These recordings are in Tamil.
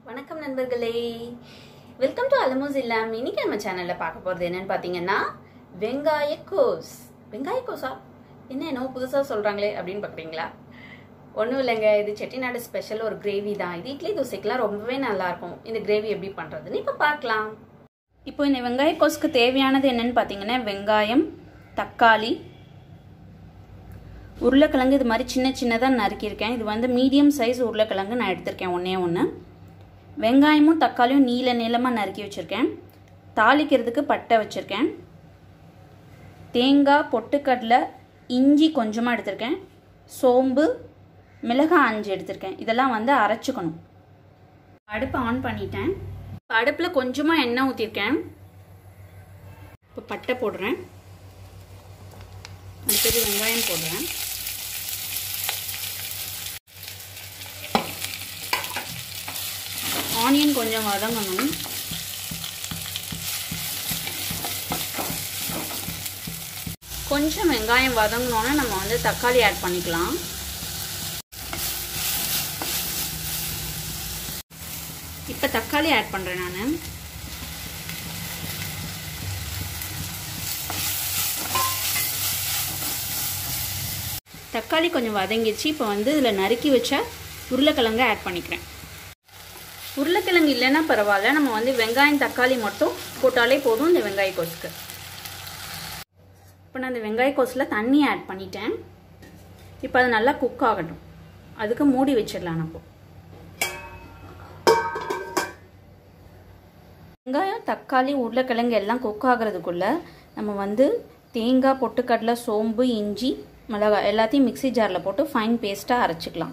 வணக்கம் நண்பர்களே வெல்கம் டு அலமோஸ் இல்லாம் இன்னைக்கு நம்ம சேனல்ல பார்க்க போறது என்னன்னு பாத்தீங்கன்னா வெங்காய கோஸ் வெங்காய கோஸா என்ன என்னவோ புதுசா சொல்றாங்களே அப்படின்னு பாக்குறீங்களா ஒன்றும் இல்லைங்க இது செட்டிநாடு ஸ்பெஷல் ஒரு கிரேவி தான் இது இட்லி தோசைக்கெல்லாம் ரொம்பவே நல்லா இருக்கும் இந்த கிரேவி எப்படி பண்றதுன்னு இப்போ பார்க்கலாம் இப்போ இந்த வெங்காய கோஸ்க்கு தேவையானது என்னன்னு பார்த்தீங்கன்னா வெங்காயம் தக்காளி உருளைக்கிழங்கு இது மாதிரி சின்ன சின்னதாக நறுக்கியிருக்கேன் இது வந்து மீடியம் சைஸ் உருளைக்கிழங்கு நான் எடுத்திருக்கேன் ஒன்றே ஒன்று வெங்காயமும் தக்காளியும் நீல நீளமாக நறுக்கி வச்சுருக்கேன் தாளிக்கிறதுக்கு பட்டை வச்சுருக்கேன் தேங்காய் பொட்டுக்கடலை இஞ்சி கொஞ்சமாக எடுத்திருக்கேன் சோம்பு மிளகாய் அஞ்சு எடுத்திருக்கேன் இதெல்லாம் வந்து அரைச்சிக்கணும் அடுப்பை ஆன் பண்ணிட்டேன் இப்போ அடுப்பில் கொஞ்சமாக எண்ணெய் ஊற்றிருக்கேன் இப்போ பட்டை போடுறேன் அடுத்தது வெங்காயம் போடுறேன் ஆனியன் கொஞ்சம் வதங்கணும் கொஞ்சம் வெங்காயம் வதங்கினோன்னே நம்ம வந்து தக்காளி ஆட் பண்ணிக்கலாம் இப்போ தக்காளி ஆட் பண்ணுறேன் நான் தக்காளி கொஞ்சம் வதங்கிடுச்சு இப்போ வந்து இதில் நறுக்கி வச்ச உருளைக்கிழங்கு ஆட் பண்ணிக்கிறேன் உருளைக்கிழங்கு இல்லைன்னா பரவாயில்ல நம்ம வந்து வெங்காயம் தக்காளி மட்டும் போட்டாலே போதும் இந்த வெங்காய கோஸுக்கு இப்போ நான் இந்த வெங்காய கோஸில் தண்ணி ஆட் பண்ணிட்டேன் இப்போ அது நல்லா குக் ஆகட்டும் அதுக்கு மூடி வச்சிடலாம் நம்ம வெங்காயம் தக்காளி உருளைக்கிழங்கு எல்லாம் குக் ஆகிறதுக்குள்ள நம்ம வந்து தேங்காய் பொட்டுக்கடலை சோம்பு இஞ்சி மிளகாய் எல்லாத்தையும் மிக்சி ஜாரில் போட்டு ஃபைன் பேஸ்ட்டாக அரைச்சிக்கலாம்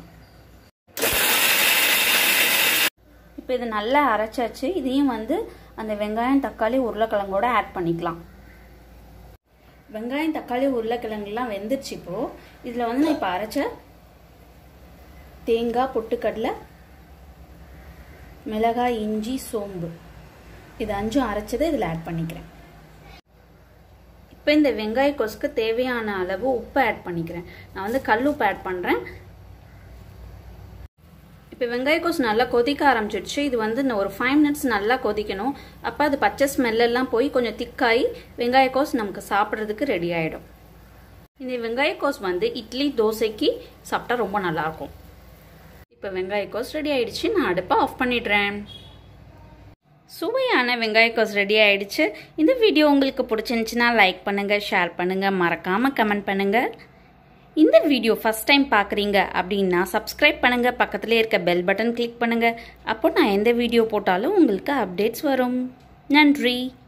இப்போ இது நல்லா அரைச்சாச்சு இதையும் வந்து அந்த வெங்காயம் தக்காளி உருளைக்கிழங்கோட ஆட் பண்ணிக்கலாம் வெங்காயம் தக்காளி உருளைக்கிழங்குலாம் வெந்துருச்சு இப்போ இதில் வந்து நான் இப்போ அரைச்ச தேங்காய் பொட்டுக்கடலை மிளகாய் இஞ்சி சோம்பு இது அஞ்சும் அரைச்சதை இதில் ஆட் பண்ணிக்கிறேன் இப்போ இந்த வெங்காய கொசுக்கு தேவையான அளவு உப்பு ஆட் பண்ணிக்கிறேன் நான் வந்து கல் உப்பு ஆட் பண்ணுறேன் இப்போ வெங்காய கோஸ் நல்லா கொதிக்க ஆரம்பிச்சிடுச்சு இது வந்து ஒரு ஃபைவ் மினிட்ஸ் நல்லா கொதிக்கணும் அப்போ அது பச்சை ஸ்மெல்லெல்லாம் போய் கொஞ்சம் திக்காகி வெங்காய கோஸ் நமக்கு சாப்பிட்றதுக்கு ரெடி ஆகிடும் இந்த வெங்காய கோஸ் வந்து இட்லி தோசைக்கு சாப்பிட்டா ரொம்ப நல்லாயிருக்கும் இப்போ வெங்காய கோஸ் ரெடி ஆயிடுச்சு நான் அடுப்பை ஆஃப் பண்ணிடுறேன் சுவையான வெங்காயக்கோஸ் ரெடி ஆயிடுச்சு இந்த வீடியோ உங்களுக்கு பிடிச்சிருந்துச்சுன்னா லைக் பண்ணுங்கள் ஷேர் பண்ணுங்கள் மறக்காமல் கமெண்ட் பண்ணுங்கள் இந்த வீடியோ ஃபஸ்ட் டைம் பார்க்குறீங்க அப்படின்னா சப்ஸ்கிரைப் பண்ணுங்கள் பக்கத்துலேயே இருக்க பெல் பட்டன் கிளிக் பண்ணுங்கள் அப்போ நான் எந்த வீடியோ போட்டாலும் உங்களுக்கு அப்டேட்ஸ் வரும் நன்றி